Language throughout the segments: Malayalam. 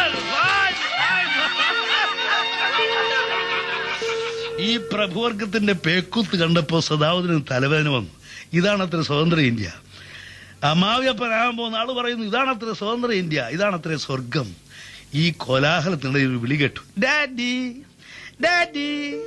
ഈ പ്രഭുവർഗത്തിന്റെ പേക്കുത്ത് കണ്ടപ്പോ സദാവതിന് തലവേദന വന്നു ഇതാണത്ര സ്വതന്ത്ര ഇന്ത്യ അമാവ്യപ്പനാകാൻ പോകുന്ന ആള് പറയുന്നു ഇതാണത്ര സ്വതന്ത്ര ഇന്ത്യ ഇതാണത്ര സ്വർഗം ഈ കോലാഹലത്തിനിടയിൽ ഒരു വിളി കേട്ടു daddy daddy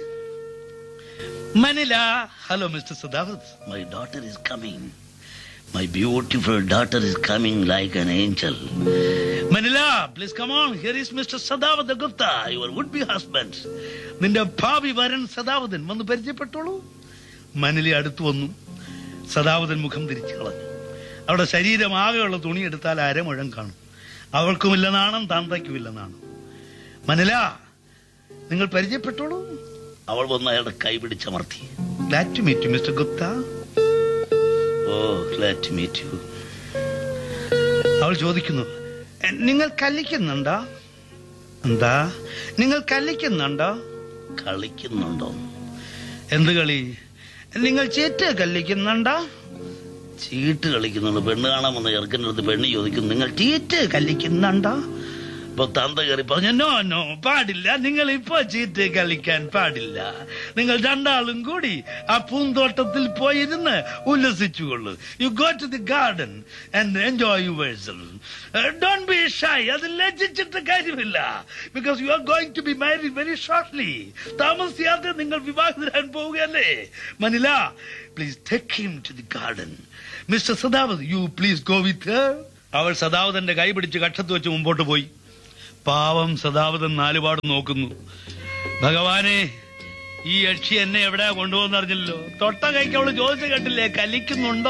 Manila hello mister Sadavat My daughter is coming. My beautiful daughter is coming like an angel. Manila please come on here is mister Sadavat Gupta your would be husband നിന്റെ ഭാവി വരൻ സദാവതൻ വന്ന് പരിചയപ്പെട്ടോളൂ മനില അടുത്തു വന്നു സദാവതൻ മുഖം തിരിച്ചു കളഞ്ഞു അവളുടെ ശരീരം ആകെയുള്ള തുണി എടുത്താൽ അരമുഴം കാണും അവൾക്കുമില്ല നാണം താന്തയ്ക്കുമില്ല നാണം മനില നിങ്ങൾ പരിചയപ്പെട്ടോളൂ അവൾ വന്ന് അയാളുടെ കൈ പിടിച്ചമർത്തി glad to meet mister Gupta oh let meet you അവൾ ചോദിക്കുന്നു "എ, നിങ്ങൾ കല്ലിക്കുന്നുണ്ടോ എന്താ നിങ്ങൾ കല്ലിക്കുന്നുണ്ടോ കളിക്കുന്നുണ്ടോ എന്ത് കളി നിങ്ങൾ ചേറ്റ് കല്ലിക്കുന്നുണ്ടോ ചീട്ട് കളിക്കുന്നുണ്ട് പെണ്ണ് കാണാൻ വന്ന ചെറുക്കൻ്റെ അടുത്ത് പെണ്ണ് ചോദിക്കുന്നു നിങ്ങൾ ചീറ്റ് കല്ലിക്കുന്നുണ്ടോ ഇപ്പൊ തന്ത കയറി പറഞ്ഞു പറഞ്ഞു നോ നോ പാടില്ല നിങ്ങൾ ഇപ്പൊ ചീറ്റ് കളിക്കാൻ പാടില്ല നിങ്ങൾ രണ്ടാളും കൂടി ആ പൂന്തോട്ടത്തിൽ പോയിരുന്ന് ഉല്ലസിച്ചുകൊള്ളു you go to the garden and enjoy yourselves don't be shy അത് ലജ്ജിച്ചിട്ട് കാര്യമില്ല because you are going to be marry very shortly താമസിയാതെ നിങ്ങൾ വിവാഹിതരാൻ പോവുകയല്ലേ Manila please take him to the garden mister Sadavat you please go with അവൾ സദാവതന്റെ കൈ പിടിച്ച് കക്ഷത്ത് വെച്ച് മുമ്പോട്ട് പോയി പാവം സദാവതൻ നാലുപാട് നോക്കുന്നു ഭഗവാനെ ഈ യക്ഷി എന്നെ എവിടെയാ കൊണ്ടുപോകുന്നറിഞ്ഞല്ലോ തൊട്ട കൈക്ക് അവള് ചോദിച്ചു കേട്ടില്ലേ കലിക്കുന്നുണ്ടോ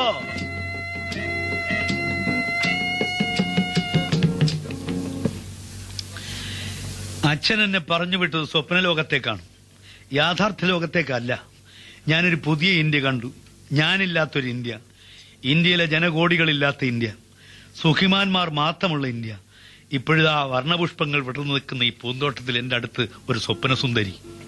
അച്ഛൻ എന്നെ പറഞ്ഞു വിട്ടത് സ്വപ്ന ലോകത്തേക്കാണ് യാഥാർത്ഥ്യ ലോകത്തേക്കല്ല ഞാനൊരു പുതിയ ഇന്ത്യ കണ്ടു ഞാനില്ലാത്തൊരു ഇന്ത്യ ഇന്ത്യയിലെ ജനകോടികളില്ലാത്ത ഇന്ത്യ സുഖിമാന്മാർ മാത്രമുള്ള ഇന്ത്യ ഇപ്പോഴിതാ വർണ്ണപുഷ്പങ്ങൾ വിടർന്നു നിൽക്കുന്ന ഈ പൂന്തോട്ടത്തിൽ എന്റെ അടുത്ത് ഒരു സ്വപ്നസുന്ദരി